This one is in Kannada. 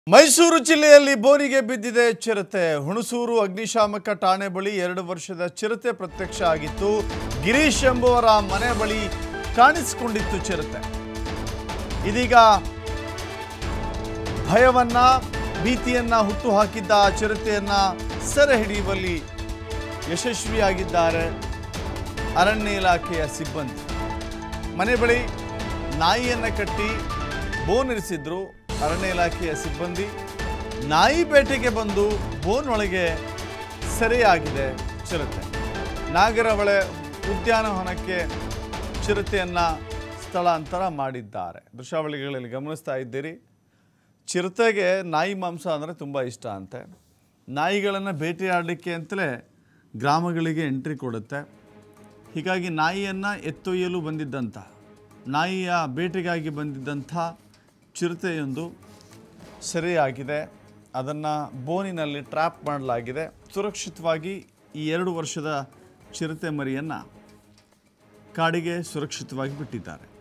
ಮೈಸೂರು ಜಿಲ್ಲೆಯಲ್ಲಿ ಬೋರಿಗೆ ಬಿದ್ದಿದೆ ಚಿರತೆ ಹುಣಸೂರು ಅಗ್ನಿಶಾಮಕ ಠಾಣೆ ಬಳಿ ಎರಡು ವರ್ಷದ ಚಿರತೆ ಪ್ರತ್ಯಕ್ಷ ಆಗಿತ್ತು ಗಿರೀಶ್ ಎಂಬುವರ ಮನೆ ಬಳಿ ಕಾಣಿಸಿಕೊಂಡಿತ್ತು ಚಿರತೆ ಇದೀಗ ಭಯವನ್ನ ಭೀತಿಯನ್ನ ಹುಟ್ಟು ಹಾಕಿದ್ದ ಆ ಚಿರತೆಯನ್ನ ಸೆರೆ ಹಿಡಿಯುವಲ್ಲಿ ಯಶಸ್ವಿಯಾಗಿದ್ದಾರೆ ಅರಣ್ಯ ಇಲಾಖೆಯ ಸಿಬ್ಬಂದಿ ಮನೆ ಬಳಿ ನಾಯಿಯನ್ನ ಕಟ್ಟಿ ಬೋನಿರಿಸಿದ್ರು ಅರಣ್ಯ ಇಲಾಖೆಯ ಸಿಬ್ಬಂದಿ ನಾಯಿ ಬೇಟೆಗೆ ಬಂದು ಬೋನ್ ಒಳಗೆ ಸೆರೆಯಾಗಿದೆ ಚಿರತೆ ನಾಗರಹೊಳೆ ಉದ್ಯಾನವನಕ್ಕೆ ಚಿರತೆಯನ್ನ ಸ್ಥಳಾಂತರ ಮಾಡಿದ್ದಾರೆ ದೃಶ್ಯಾವಳಿಗಳಲ್ಲಿ ಗಮನಿಸ್ತಾ ಇದ್ದೀರಿ ಚಿರತೆಗೆ ನಾಯಿ ಮಾಂಸ ಅಂದರೆ ತುಂಬ ಇಷ್ಟ ಅಂತೆ ನಾಯಿಗಳನ್ನು ಬೇಟೆಯಾಡಲಿಕ್ಕೆ ಅಂತಲೇ ಗ್ರಾಮಗಳಿಗೆ ಎಂಟ್ರಿ ಕೊಡುತ್ತೆ ಹೀಗಾಗಿ ನಾಯಿಯನ್ನು ಎತ್ತೊಯ್ಯಲು ಬಂದಿದ್ದಂಥ ನಾಯಿಯ ಬೇಟೆಗಾಗಿ ಬಂದಿದ್ದಂಥ ಚಿರತೆಯೊಂದು ಸೆರೆಯಾಗಿದೆ ಅದನ್ನು ಬೋನಿನಲ್ಲಿ ಟ್ರ್ಯಾಪ್ ಮಾಡಲಾಗಿದೆ ಸುರಕ್ಷಿತವಾಗಿ ಈ ಎರಡು ವರ್ಷದ ಚಿರತೆ ಮರಿಯನ್ನು ಕಾಡಿಗೆ ಸುರಕ್ಷಿತವಾಗಿ ಬಿಟ್ಟಿದ್ದಾರೆ